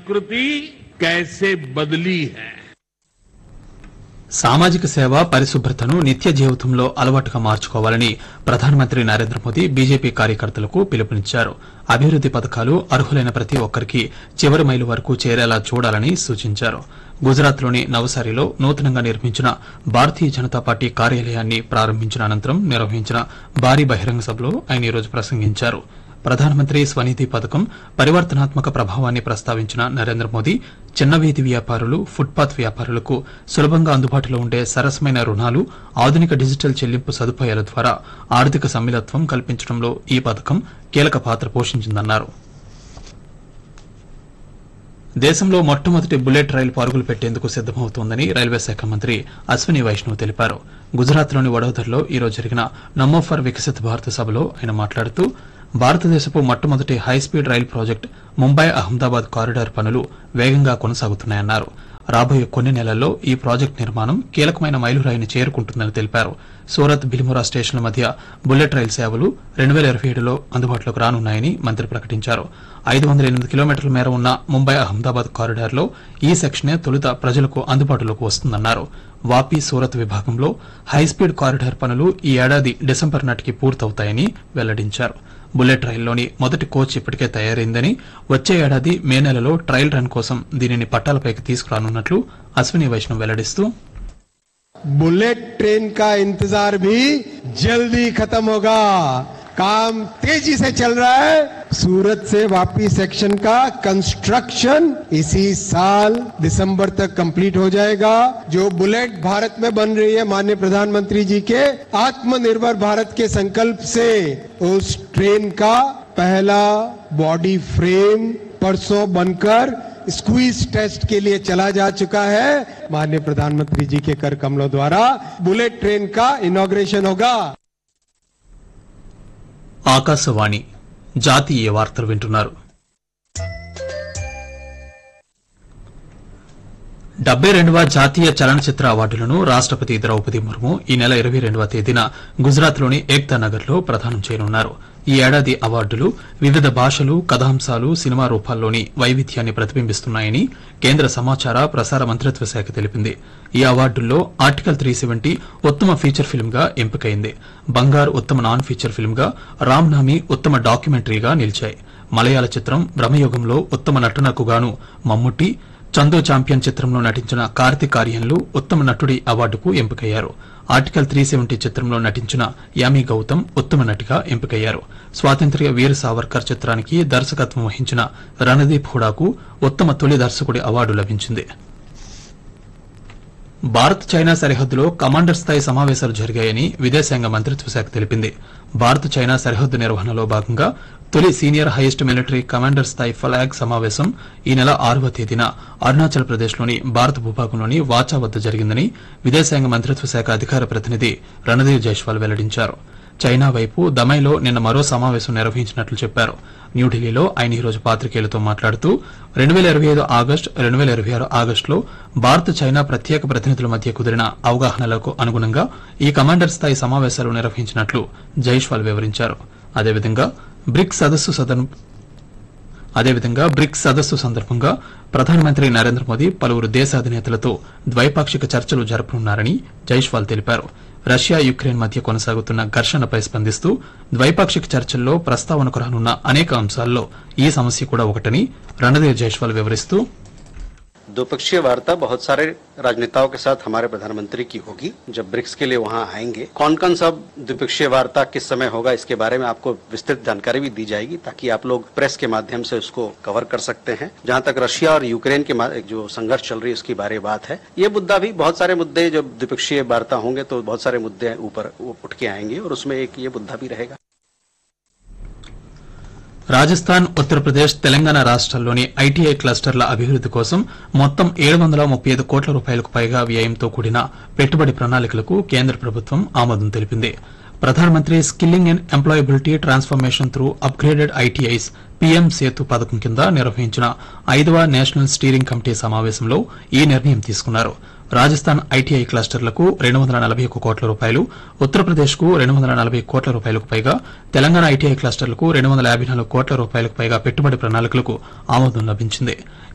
संस्कृति कैसे बदली है సామాజిక సేవ పరిశుభ్రతను నిత్య జీవితంలో అలవాటుగా మార్చుకోవాలని ప్రధానమంత్రి నరేంద్ర మోదీ బీజేపీ కార్యకర్తలకు పిలుపునిచ్చారు అభివృద్ది పథకాలు అర్హులైన ప్రతి ఒక్కరికి చివరి మైలు వరకు చేరేలా చూడాలని సూచించారు గుజరాత్లోని నవసారిలో నూతనంగా నిర్మించిన భారతీయ జనతా పార్టీ కార్యాలయాన్ని ప్రారంభించిన అనంతరం నిర్వహించిన భారీ బహిరంగ సభలో ఆయన ఈరోజు ప్రసంగించారు ప్రధానమంత్రి స్వనిధి పథకం పరివర్తనాత్మక ప్రభావాన్ని ప్రస్తావించిన నరేంద్ర మోదీ చిన్న వీధి వ్యాపారులు ఫుట్పాత్ వ్యాపారులకు సులభంగా అందుబాటులో ఉండే సరసమైన రుణాలు ఆధునిక డిజిటల్ చెల్లింపు సదుపాయాల ద్వారా ఆర్థిక సమ్మిళత్వం కల్పించడంలో ఈ పథకం కీలక పాత్ర పోషించిందన్నారు దేశంలో మొట్టమొదటి బుల్లెట్ రైలు పరుగులు పెట్టేందుకు సిద్దమవుతోందని రైల్వే శాఖ మంత్రి అశ్విని వైష్ణవ్ తెలిపారు గుజరాత్లోని వడోదరలో ఈరోజు జరిగిన నమో ఫర్ వికసిత్ భారత్ సభలో ఆయన మాట్లాడుతూ భారతదేశపు మొట్టమొదటి హైస్పీడ్ రైలు ప్రాజెక్టు ముంబై అహ్మదాబాద్ కారిడార్ పనులు వేగంగా కొనసాగుతున్నాయన్నారు రాబోయే కొన్ని నెలల్లో ఈ ప్రాజెక్టు నిర్మాణం కీలకమైన మైలురాయిని చేరుకుంటుందని తెలిపారు సూరత్ బిలిమొరా స్టేషన్ల మధ్య బుల్లెట్ రైలు సేవలు రెండు వేల ఇరవై ఏడులో అందుబాటులోకి రానున్నాయని మంత్రి ప్రకటించారు ఐదు వందల ఎనిమిది కిలోమీటర్ల మేర ఉన్న ముంబై అహ్మదాబాద్ కారిడార్లో ఈ సెక్షనే తొలుత ప్రజలకు అందుబాటులోకి వస్తుందన్నారు వాపి సూరత్ విభాగంలో హైస్పీడ్ కారిడార్ పనులు ఈ ఏడాది డిసెంబర్ నాటికి పూర్తవుతాయని వెల్లడించారు బుల్లెట్ రైల్లోని మొదటి కోచ్ ఇప్పటికే తయారైందని వచ్చే ఏడాది మే నెలలో ట్రయల్ రన్ కోసం దీనిని పట్టాలపైకి తీసుకురానున్నట్లు అశ్విని వైష్ణవ్ వెల్లడిస్తూ बुलेट ट्रेन का इंतजार भी जल्दी खत्म होगा काम तेजी से चल रहा है सूरत से वापी सेक्शन का कंस्ट्रक्शन इसी साल दिसंबर तक कंप्लीट हो जाएगा जो बुलेट भारत में बन रही है माननीय प्रधानमंत्री जी के आत्मनिर्भर भारत के संकल्प से उस ट्रेन का पहला बॉडी फ्रेम परसों बनकर स्क्वीज टेस्ट के लिए चला जा चुका है माननीय प्रधानमंत्री जी के कर कमलों द्वारा बुलेट ट्रेन का इनॉग्रेशन होगा ఆకాశవాణి జాతీయ వార్తలు వింటున్నారు డెబ్బై రెండవ జాతీయ చలనచిత్ర అవార్డులను రాష్టపతి ద్రౌపది ముర్ము ఈ నెల ఇరవై రెండవ తేదీన గుజరాత్లోని ఏక్తా నగర్ లో ప్రదానం చేయనున్నారు ఈ ఏడాది అవార్డులు వివిధ భాషలు కథాంశాలు సినిమా రూపాల్లోని వైవిధ్యాన్ని ప్రతిబింబిస్తున్నాయని కేంద్ర సమాచార ప్రసార మంత్రిత్వ శాఖ తెలిపింది ఈ అవార్డుల్లో ఆర్టికల్ త్రీ సెవెంటీ ఉత్తమ ఫీచర్ ఫిల్మ్ గా ఎంపికైంది బంగార్ ఉత్తమ నాన్ ఫీచర్ ఫిల్మ్ గా రామ్నామి ఉత్తమ డాక్యుమెంటరీగా నిలిచాయి మలయాళ చిత్రం భ్రమయుగంలో ఉత్తమ నటనకు గాను మమ్ముట్టి చందో చాంపియన్ చిత్రంలో నటించిన కార్తిక్ ఆర్యన్లు ఉత్తమ నటుడి అవార్డుకు ఎంపికయ్యారు ఆర్టికల్ త్రీ సెవెంటీ చిత్రంలో నటించిన యామి గౌతమ్ ఉత్తమ నటిగా ఎంపికయ్యారు స్వాతంత్ర్య వీర సావర్కర్ చిత్రానికి దర్శకత్వం వహించిన రణదీప్ హుడాకు ఉత్తమ తొలి దర్శకుడి అవార్డు లభించింది భారత్ చైనా సరిహద్దులో కమాండర్ స్థాయి సమావేశాలు జరిగాయని విదేశాంగ మంత్రిత్వ శాఖ తెలిపింది భారత్ చైనా సరిహద్దు నిర్వహణలో భాగంగా తొలి సీనియర్ హైయెస్ట్ మిలిటరీ కమాండర్ స్థాయి ఫలాగ్ సమావేశం ఈ నెల ఆరవ తేదీన అరుణాచల్ ప్రదేశ్లోని భారత భూభాగంలోని వాచా వద్ద జరిగిందని విదేశాంగ మంత్రిత్వ శాఖ అధికార ప్రతినిధి రణధీర్ జైస్వాల్ వెల్లడించారు చైనా వైపు దమైలో నిన్న మరో సమావేశం నిర్వహించినట్లు చెప్పారు న్యూఢిల్లీలో ఆయన ఈరోజు పాత్రికేయులతో మాట్లాడుతూ రెండు వేల ఇరవై ఐదు ఆగస్టు రెండు వేల ఇరవై ఆరు ఆగస్టులో భారత్ చైనా ప్రత్యేక ప్రతినిధుల మధ్య కుదిరిన అవగాహనలకు అనుగుణంగా ఈ కమాండర్ స్థాయి సమావేశాలు నిర్వహించినట్లు జైష్వాల్ వివరించారు అదేవిధంగా బ్రిక్స్ సదస్సు సదన్ అదేవిధంగా బ్రిక్స్ సదస్సు సందర్భంగా ప్రధానమంత్రి నరేంద్ర మోదీ పలువురు దేశాధినేతలతో ద్వైపాక్షిక చర్చలు జరపనున్నారని జైష్వాల్ తెలిపారు రష్యా యుక్రెయిన్ మధ్య కొనసాగుతున్న ఘర్షణపై స్పందిస్తూ ద్వైపాక్షిక చర్చల్లో ప్రస్తావనకు రానున్న అనేక అంశాల్లో ఈ సమస్య కూడా ఒకటని రణధీర్ జైష్వాల్ వివరిస్తూ द्विपक्षीय वार्ता बहुत सारे राजनेताओं के साथ हमारे प्रधानमंत्री की होगी जब ब्रिक्स के लिए वहां आएंगे कौन कौन सा द्विपक्षीय वार्ता किस समय होगा इसके बारे में आपको विस्तृत जानकारी भी दी जाएगी ताकि आप लोग प्रेस के माध्यम से उसको कवर कर सकते हैं जहां तक रशिया और यूक्रेन के मा- जो संघर्ष चल रही है उसकी बारे बात है ये मुद्दा भी बहुत सारे मुद्दे जब द्विपक्षीय वार्ता होंगे तो बहुत सारे मुद्दे ऊपर उठ के आएंगे और उसमें एक ये मुद्दा भी रहेगा రాజస్థాన్ ఉత్తరప్రదేశ్ తెలంగాణ రాష్ట్రాల్లోని ఐటీఐ క్లస్టర్ల అభివృద్ది కోసం మొత్తం ఏడు వందల ముప్పై ఐదు కోట్ల రూపాయలకు పైగా వ్యయంతో కూడిన పెట్టుబడి ప్రణాళికలకు కేంద్ర ప్రభుత్వం ఆమోదం తెలిపింది ప్రధానమంత్రి skilling and employability transformation through upgraded ITIs PM Setu పథకం కింద నిర్వహించిన ఐదవ నేషనల్ స్టీరింగ్ కమిటీ సమావేశంలో ఈ నిర్ణయం తీసుకున్నారు రాజస్థాన్ ఐటీఐ క్లస్టర్లకు రెండు వందల నలభై ఒక్క కోట్ల రూపాయలు ఉత్తరప్రదేశ్ కు రెండు వందల నలభై కోట్ల రూపాయలకు పైగా తెలంగాణ ఐటీఐ క్లస్టర్లకు రెండు వందల యాభై నాలుగు కోట్ల రూపాయలకు పైగా పెట్టుబడి ప్రణాళికలకు ఆమోదం లభించింది